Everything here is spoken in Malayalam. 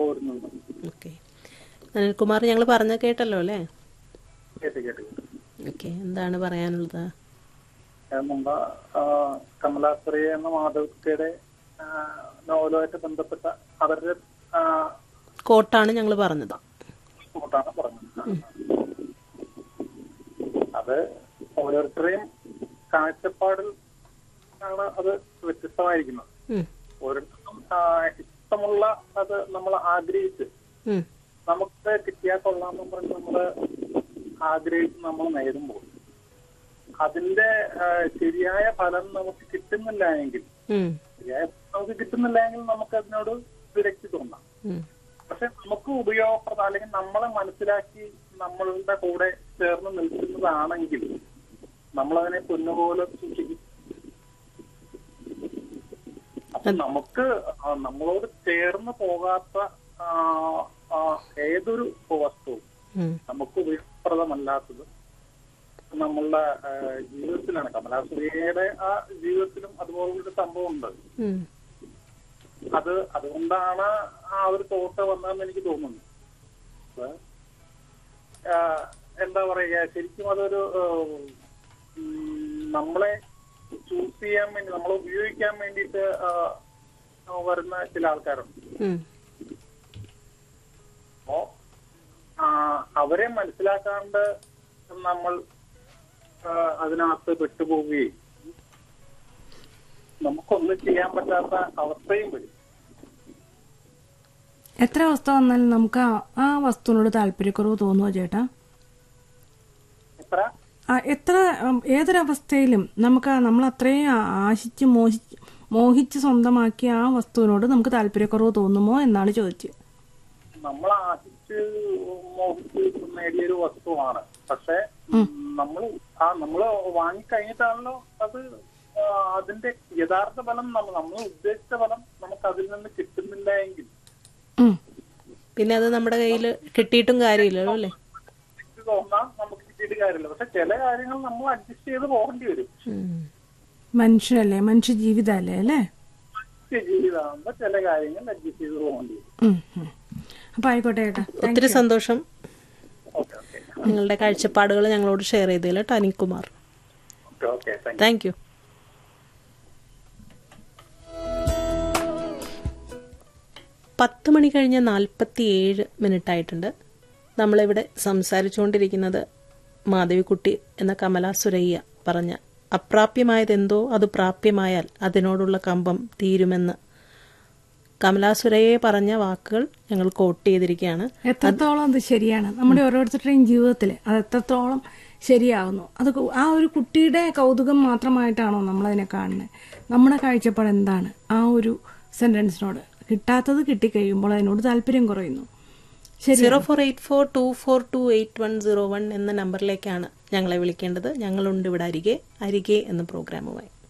കുറവ് വരുന്നുണ്ട് ഓക്കെ അനിൽകുമാർ ഞങ്ങൾ പറഞ്ഞ കേട്ടല്ലോ അല്ലേ കേട്ട് കേട്ട് കേട്ട്. ഓക്കെ എന്താണ് പറയാനുള്ളത് അത് നമ്മുടെ ആ, കമലാശ്രീ എന്ന മാധവിക്കയുടെ ആ, നോവലുമായിട്ട് ബന്ധപ്പെട്ട അവരുടെ ആ, കോട്ടാണ് ഞങ്ങൾ പറഞ്ഞത് കൂട്ടാണ് പറഞ്ഞത് അത് ഓരോരുത്തരെയും കാഴ്ചപ്പാടിൽ ആണ് അത് വ്യത്യസ്തമായിരിക്കുന്നത് ഉം, ഓരോരുത്തർക്കും ആ, ഇഷ്ടമുള്ള അത് നമ്മൾ ആഗ്രഹിച്ച് ഉം, നമുക്ക് കിട്ടിയാൽ കൊള്ളാമെന്നും പറഞ്ഞ് നമ്മള് ആഗ്രഹിച്ച് നമ്മൾ നേടുമ്പോൾ അതിന്റെ ആ, ശരിയായ ഫലം നമുക്ക് കിട്ടുന്നില്ല എങ്കിൽ ഉം, ശരിയായ ഫലം നമുക്ക് കിട്ടുന്നില്ല എങ്കിൽ നമുക്ക് അതിനോട് വിരക്തി തോന്നാം ഉം. പക്ഷെ നമുക്ക് ഉപയോഗപ്രദം അല്ലെങ്കിൽ നമ്മളെ മനസ്സിലാക്കി നമ്മളുടെ കൂടെ ചേർന്ന് നിൽക്കുന്നതാണെങ്കിൽ നമ്മളതിനെ പൊന്നുപോലെ സൂക്ഷിക്കും അപ്പൊ നമുക്ക് ആ നമ്മളോട് ചേർന്ന് പോകാത്ത ആ, ആ, ഏതൊരു വസ്തുവും ഉം. നമുക്ക് ഉപയോഗപ്രദമല്ലാത്തത് നമ്മളുടെ ആ, ജീവിതത്തിലാണ് കമലാസുരിയുടെ ആ ജീവിതത്തിലും അതുപോലൊരു സംഭവം ഉണ്ട് ഉം. അത് അതുകൊണ്ടാണ് ആ ഒരു തോട്ട് വന്നതെന്ന് എനിക്ക് തോന്നുന്നു അപ്പൊ, ആ, എന്താ പറയുക ശരിക്കും അതൊരു ആ, ഉം, നമ്മളെ ചൂസ് ചെയ്യാൻ വേണ്ടി നമ്മളെ ഉപയോഗിക്കാൻ വേണ്ടിയിട്ട് ആ, ആ, വരുന്ന ചില ആൾക്കാരുണ്ട് ഉം. അപ്പോ ആ, അവരെ മനസ്സിലാക്കാണ്ട് നമ്മൾ ആ, അതിനകത്ത് പെട്ടുപോവുകയും നമുക്കൊന്നും ചെയ്യാൻ പറ്റാത്ത അവസ്ഥയും വരും എത്ര അവസ്ഥ വന്നാലും നമുക്ക് ആ- ആ വസ്തുവിനോട് താല്പര്യക്കുറവ് തോന്നുമോ ചേട്ടാ എത്ര ആ, എത്ര ഉം, ഏതൊരവസ്ഥയിലും നമുക്ക് ആ- നമ്മൾ അത്രയും ആ- ആശിച്ച് മോഹിച്ച് മോഹിച്ച് സ്വന്തമാക്കിയ ആ വസ്തുവിനോട് നമുക്ക് താല്പര്യക്കുറവ് തോന്നുമോ എന്നാണ് ചോദിച്ചത് നമ്മൾ ആശിച്ച് മോഹിച്ച് നേടിയൊരു വസ്തുവാണ് പക്ഷെ നമ്മൾ ആ നമ്മൾ വാങ്ങിക്കഴിഞ്ഞിട്ടാണല്ലോ അത് ആ, അതിന്റെ യഥാർത്ഥ ഫലം നമ്മൾ നമ്മൾ ഉദ്ദേശിച്ച ഫലം നമുക്ക് അതിൽ നിന്ന് കിട്ടുന്നില്ല എങ്കിൽ ഉം. പിന്നെ അത് നമ്മുടെ കയ്യിൽ കിട്ടിയിട്ടും കാര്യമില്ലല്ലോ അല്ലേ എനിക്ക് തോന്നാം നമുക്ക് കിട്ടിയിട്ട് കാര്യമില്ല പക്ഷെ ചില കാര്യങ്ങൾ നമ്മൾ അഡ്ജസ്റ്റ് ചെയ്ത് പോകേണ്ടി വരും ഉം. മനുഷ്യനല്ലേ മനുഷ്യ ജീവിതമല്ലേ അല്ലേ നിത്യ ജീവിതമാകുമ്പോ ചില കാര്യങ്ങൾ അഡ്ജസ്റ്റ് ചെയ്ത് പോകേണ്ടി വരും ഉം, ഉം. അപ്പൊ ആയിക്കോട്ടെ ചേട്ടാ ഒത്തിരി സന്തോഷം ഓക്കെ ഓക്കെ നിങ്ങളുടെ കാഴ്ചപ്പാടുകൾ ഞങ്ങളോട് ഷെയർ ചെയ്തതിൽ Tanikumar okay okay thank thank you പത്ത് മണി കഴിഞ്ഞ് നാൽപ്പത്തി ഏഴ് മിനിറ്റ് ആയിട്ടുണ്ട് നമ്മളിവിടെ സംസാരിച്ചുകൊണ്ടിരിക്കുന്നത് മാധവിക്കുട്ടി എന്ന കമല സുരയ്യ പറഞ്ഞ അപ്രാപ്യമായതെന്തോ അത് പ്രാപ്യമായാൽ അതിനോടുള്ള കമ്പം തീരുമെന്ന് കമലാ സുരയ്യ പറഞ്ഞ വാക്കുകൾ ഞങ്ങൾ കോട്ട് ചെയ്തിരിക്കുകയാണ് എത്രത്തോളം അത് ശരിയാണ് നമ്മുടെ ഓരോരുത്തരുടെയും ജീവിതത്തിൽ അത് എത്രത്തോളം ശരിയാകുന്നു അത് കു- ആ ഒരു കുട്ടിയുടെ കൗതുകം മാത്രമായിട്ടാണോ നമ്മളതിനെ കാണുന്നത് നമ്മുടെ കാഴ്ചപ്പാട് എന്താണ് ആ ഒരു സെന്റൻസിനോട് കിട്ടാത്തത് കിട്ടിക്കഴിയുമ്പോൾ അതിനോട് താല്പര്യം കുറയുന്നു ശരി zero four eight four two four two eight one zero one എന്ന നമ്പറിലേക്കാണ് ഞങ്ങളെ വിളിക്കേണ്ടത് ഞങ്ങളുണ്ട് ഇവിടെ അരികെ അരികെ എന്ന പ്രോഗ്രാമുമായി